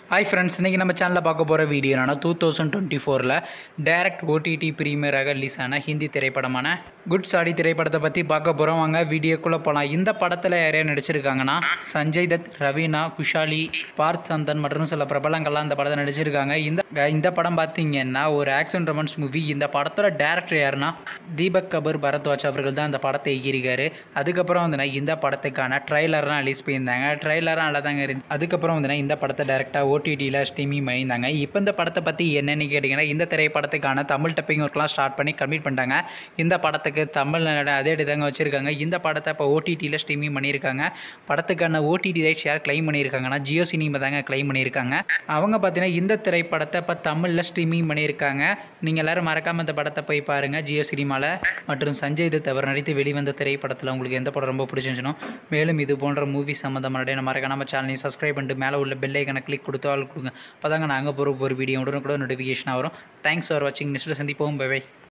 hi friends இன்றைக்கி நம்ம சேனலில் பார்க்க போகிற வீடியோ என்னன்னா டூ தௌசண்ட் டுவெண்ட்டி ஃபோரில் டேரக்ட் ஓடிடி ப்ரீமியராக ரிலீஸ் ஆன ஹிந்தி திரைப்படமான குட் சாடி திரைப்படத்தை பற்றி பார்க்க போகிறோம் வாங்க வீடியோக்குள்ளே போகலாம் இந்த படத்தில் யார் யார் நடிச்சிருக்காங்கன்னா சஞ்சய் தத் ரவீனா குஷாலி பார்த் சந்தன் மற்றும் சில பிரபலங்கள்லாம் இந்த படத்தை நடிச்சிருக்காங்க இந்த இந்த படம் பார்த்தீங்கன்னா ஒரு ஆக்ஷன் ரொமான்ஸ் மூவி இந்த படத்தோட டேரக்டர் யாருன்னா தீபக் கபூர் பரத்வாஜ் அவர்கள் தான் இந்த படத்தை இயக்கியிருக்காரு அதுக்கப்புறம் வந்து இந்த படத்துக்கான ட்ரைலர்லாம் ரிலீஸ் பண்ணியிருந்தாங்க ட்ரைலராக நல்லா தாங்க இருந்து அதுக்கப்புறம் வந்து இந்த படத்தை டேரெக்டாக ஓடிடியில் ஸ்ட்ரீமிங் பண்ணியிருந்தாங்க இப்போ இந்த படத்தை பற்றி என்னென்னு கேட்டிங்கன்னா இந்த திரைப்படத்துக்கான தமிழ் டப்பிங் ஒர்க்லாம் ஸ்டார்ட் பண்ணி கம்ப்ளீட் பண்ணிட்டாங்க இந்த படத்துக்கு தமிழ் அதே தாங்க வச்சுருக்காங்க இந்த படத்தை இப்போ ஓடிடியில் ஸ்ட்ரீமிங் பண்ணியிருக்காங்க படத்துக்கான ஓடிடி ரைட்ஸ் யார் க்ளைம் பண்ணியிருக்காங்கன்னா ஜியோ சினிமா தாங்க க்ளைம் பண்ணியிருக்காங்க அவங்க பார்த்தீங்கன்னா இந்த திரைப்படத்தை இப்போ தமிழில் ஸ்ட்ரீமிங் பண்ணியிருக்காங்க நீங்கள் எல்லோரும் மறக்காமல் இந்த படத்தை போய் பாருங்கள் ஜியோ சினிமாவில் மற்றும் சஞ்சய் தத் அவர் நடித்து வெளிவந்த திரைப்படத்தில் உங்களுக்கு எந்த படம் ரொம்ப பிடிச்சிருந்துச்சுனோ மேலும் இது போன்ற மூவி சம்மந்தமான மறக்காம சேனலையும் சப்ஸ்கிரைப் பண்ணிட்டு மேலே உள்ள பெல் ஐக்கனை கிளிக் கொடுத்து ஆள் கொடுங்க அப்போ தாங்க நாங்கள் போகிற ஒரு வீடியோ உடனே கூட நோட்டிஃபிகேஷன் வரும் தேங்க்ஸ் ஃபார் வாட்சிங் நெக்ஸ்ட்டில் சந்திப்போம் பை